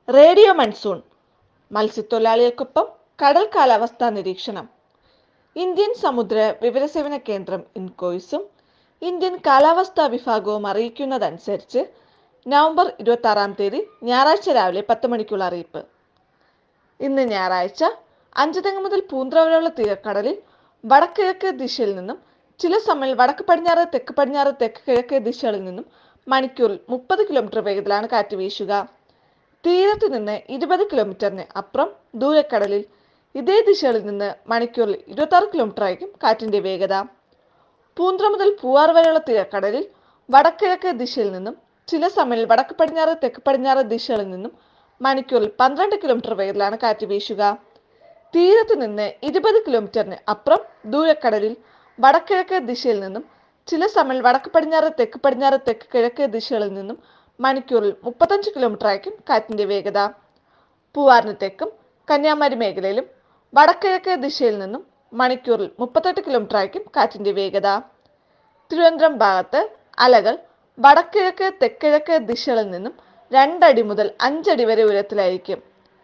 radio monsoon മത്സ്യത്തൊഴിലാളികൾക്കൊപ്പം കടൽ കാലാവസ്ഥാ നിരീക്ഷണം ഇന്ത്യൻ സമുദ്ര വിവരസേവന കേന്ദ്രം ഇൻകോയ്സും ഇന്ത്യൻ കാലാവസ്ഥാ വിഭാഗവും അറിയിക്കുന്നതനുസരിച്ച് നവംബർ ഇരുപത്തി ആറാം തീയതി ഞായറാഴ്ച രാവിലെ പത്ത് മണിക്കുള്ള അറിയിപ്പ് ഇന്ന് ഞായറാഴ്ച അഞ്ചുതെങ്ങ് മുതൽ പൂന്ത്ര വരെയുള്ള തീരക്കടലിൽ വടക്കിഴക്ക് ദിശയിൽ നിന്നും ചില സമയം വടക്ക് പടിഞ്ഞാറ് തെക്ക് പടിഞ്ഞാറ് തെക്ക് കിഴക്ക് ദിശകളിൽ നിന്നും മണിക്കൂറിൽ മുപ്പത് കിലോമീറ്റർ വേഗത്തിലാണ് കാറ്റ് വീശുക തീരത്ത് നിന്ന് ഇരുപത് കിലോമീറ്ററിന് അപ്പുറം ദൂരക്കടലിൽ ഇതേ ദിശകളിൽ നിന്ന് മണിക്കൂറിൽ ഇരുപത്തി ആറ് കിലോമീറ്റർ ആയിരിക്കും കാറ്റിന്റെ വേഗത പൂന്ത്ര മുതൽ പൂവാർ വരെയുള്ള തീരക്കടലിൽ വടക്കിഴക്ക് ദിശയിൽ നിന്നും ചില സമയം വടക്ക് പടിഞ്ഞാറ് തെക്ക് പടിഞ്ഞാറ് ദിശകളിൽ നിന്നും മണിക്കൂറിൽ പന്ത്രണ്ട് കിലോമീറ്റർ വേഗത്തിലാണ് കാറ്റ് വീശുക തീരത്ത് നിന്ന് ഇരുപത് കിലോമീറ്ററിന് അപ്പുറം ദൂരക്കടലിൽ വടക്കിഴക്ക് ദിശയിൽ നിന്നും ചില സമയം വടക്ക് പടിഞ്ഞാറ് തെക്ക് പടിഞ്ഞാറ് തെക്ക് കിഴക്ക് ദിശകളിൽ നിന്നും മണിക്കൂറിൽ മുപ്പത്തഞ്ച് കിലോമീറ്റർ ആയിരിക്കും കാറ്റിന്റെ വേഗത പൂവാറിന് തെക്കും കന്യാകുമാരി മേഖലയിലും വടക്കിഴക്ക് ദിശയിൽ നിന്നും മണിക്കൂറിൽ മുപ്പത്തെട്ട് കിലോമീറ്റർ ആയിരിക്കും കാറ്റിന്റെ വേഗത തിരുവനന്തപുരം ഭാഗത്ത് അലകൾ വടക്കിഴക്ക് തെക്കിഴക്ക് ദിശകളിൽ നിന്നും രണ്ടടി മുതൽ അഞ്ചടി വരെ ഉയരത്തിലായിരിക്കും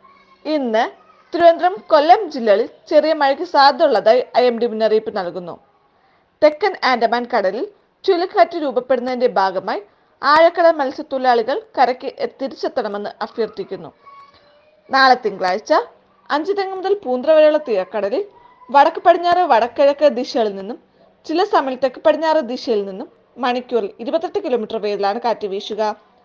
ഇന്ന് തിരുവനന്തപുരം കൊല്ലം ജില്ലകളിൽ ചെറിയ മഴയ്ക്ക് സാധ്യതയുള്ളതായി ഐ എം ഡി മുന്നറിയിപ്പ് നൽകുന്നു തെക്കൻ ആൻഡമാൻ കടലിൽ ചുഴലിക്കാറ്റ് രൂപപ്പെടുന്നതിന്റെ ഭാഗമായി ആഴക്കടൽ മത്സ്യത്തൊഴിലാളികൾ കരയ്ക്ക് എ- തിരിച്ചെത്തണമെന്ന് അഭ്യർത്ഥിക്കുന്നു നാളെ തിങ്കളാഴ്ച അഞ്ച് തെങ്ങ് മുതൽ പൂന്ത്ര വരെയുള്ള തീരക്കടലിൽ വടക്ക് പടിഞ്ഞാറ് വടക്കിഴക്ക് ദിശകളിൽ നിന്നും ചില സമയം തെക്ക് പടിഞ്ഞാറ് ദിശയിൽ നിന്നും മണിക്കൂറിൽ ഇരുപത്തെട്ട് കിലോമീറ്റർ വേഗത്തിലാണ് കാറ്റ് വീശുക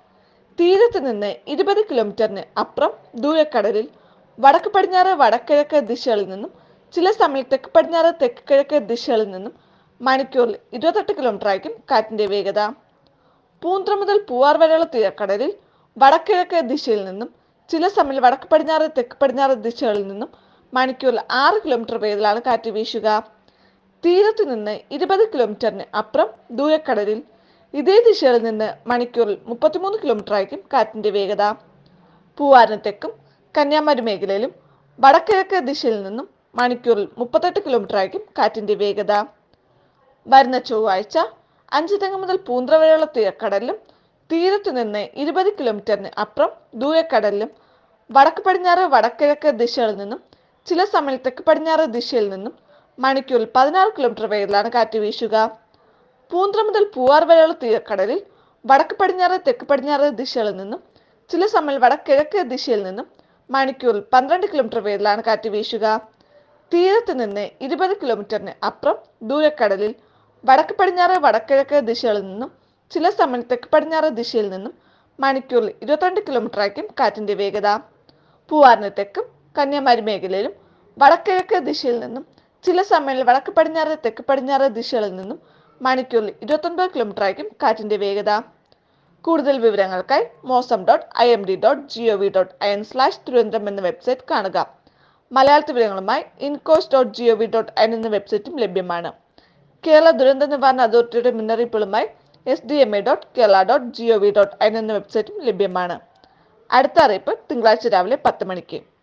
തീരത്ത് നിന്ന് ഇരുപത് കിലോമീറ്ററിന് അപ്പുറം ദൂരക്കടലിൽ വടക്ക് പടിഞ്ഞാറ് വടക്കിഴക്ക് ദിശകളിൽ നിന്നും ചില സമയം തെക്ക് പടിഞ്ഞാറ് തെക്ക് കിഴക്ക് ദിശകളിൽ നിന്നും മണിക്കൂറിൽ ഇരുപത്തെട്ട് കിലോമീറ്റർ ആയിരിക്കും കാറ്റിന്റെ വേഗത പൂന്ത്ര മുതൽ പൂവാർ വരെയുള്ള തീരക്കടലിൽ വടക്കിഴക്ക് ദിശയിൽ നിന്നും ചില സമയം വടക്ക് പടിഞ്ഞാറ് തെക്ക് പടിഞ്ഞാറ് ദിശകളിൽ നിന്നും മണിക്കൂറിൽ ആറ് കിലോമീറ്റർ വേഗത്തിലാണ് കാറ്റ് വീശുക തീരത്ത് നിന്ന് ഇരുപത് കിലോമീറ്ററിന് അപ്പുറം ദൂരക്കടലിൽ ഇതേ ദിശയിൽ നിന്ന് മണിക്കൂറിൽ മുപ്പത്തിമൂന്ന് കിലോമീറ്റർ ആയിരിക്കും കാറ്റിന്റെ വേഗത പൂവാറിന് തെക്കും കന്യാകുമാരി മേഖലയിലും വടക്കിഴക്ക് ദിശയിൽ നിന്നും മണിക്കൂറിൽ മുപ്പത്തെട്ട് കിലോമീറ്റർ ആയിരിക്കും കാറ്റിന്റെ വേഗത വരുന്ന ചൊവ്വാഴ്ച അഞ്ച് തെങ്ങ് മുതൽ പൂന്ത്ര വരെയുള്ള തീരക്കടലിലും തീരത്ത് നിന്ന് ഇരുപത് കിലോമീറ്ററിന് അപ്പുറം ദൂരക്കടലിലും വടക്ക് പടിഞ്ഞാറ് വടക്കിഴക്ക് ദിശകളിൽ നിന്നും ചില സമയം തെക്ക് പടിഞ്ഞാറ് ദിശയിൽ നിന്നും മണിക്കൂറിൽ പതിനാറ് കിലോമീറ്റർ വേഗത്തിലാണ് കാറ്റ് വീശുക പൂന്ത്ര മുതൽ പൂവാർ വരെയുള്ള തീരക്കടലിൽ വടക്ക് പടിഞ്ഞാറ് തെക്ക് പടിഞ്ഞാറ് ദിശകളിൽ നിന്നും ചില സമയം വടക്കിഴക്ക് ദിശയിൽ നിന്നും മണിക്കൂറിൽ പന്ത്രണ്ട് കിലോമീറ്റർ വേഗത്തിലാണ് കാറ്റ് വീശുക തീരത്ത് നിന്ന് ഇരുപത് കിലോമീറ്ററിന് അപ്പുറം ദൂരക്കടലിൽ വടക്ക് പടിഞ്ഞാറ് വടക്കിഴക്ക് ദിശകളിൽ നിന്നും ചില സമയം തെക്ക് പടിഞ്ഞാറ് ദിശയിൽ നിന്നും മണിക്കൂറിൽ ഇരുപത്തിരണ്ട് കിലോമീറ്റർ ആയിരിക്കും കാറ്റിന്റെ വേഗത പൂവാറിന് തെക്കും കന്യാകുമാരി മേഖലയിലും വടക്കിഴക്ക് ദിശയിൽ നിന്നും ചില സമയങ്ങളിൽ വടക്ക് പടിഞ്ഞാറ് തെക്ക് പടിഞ്ഞാറ് ദിശകളിൽ നിന്നും മണിക്കൂറിൽ ഇരുപത്തൊൻപത് കിലോമീറ്റർ ആയിരിക്കും കാറ്റിന്റെ വേഗത കൂടുതൽ വിവരങ്ങൾക്കായി Mausam dot I M D dot G O V dot I N slash Thiruvananthapuram എന്ന വെബ്സൈറ്റ് കാണുക മലയാളത്തിൽ വിവരങ്ങളുമായി INCOIS dot G O V dot I N എന്ന വെബ്സൈറ്റും ലഭ്യമാണ് കേരള ദുരന്ത നിവാരണ അതോറിറ്റിയുടെ മുന്നറിയിപ്പുകളുമായി S D M A dot Kerala dot G O V dot I N എന്ന വെബ്സൈറ്റും ലഭ്യമാണ് അടുത്ത അറിയിപ്പ് തിങ്കളാഴ്ച രാവിലെ പത്ത് മണിക്ക്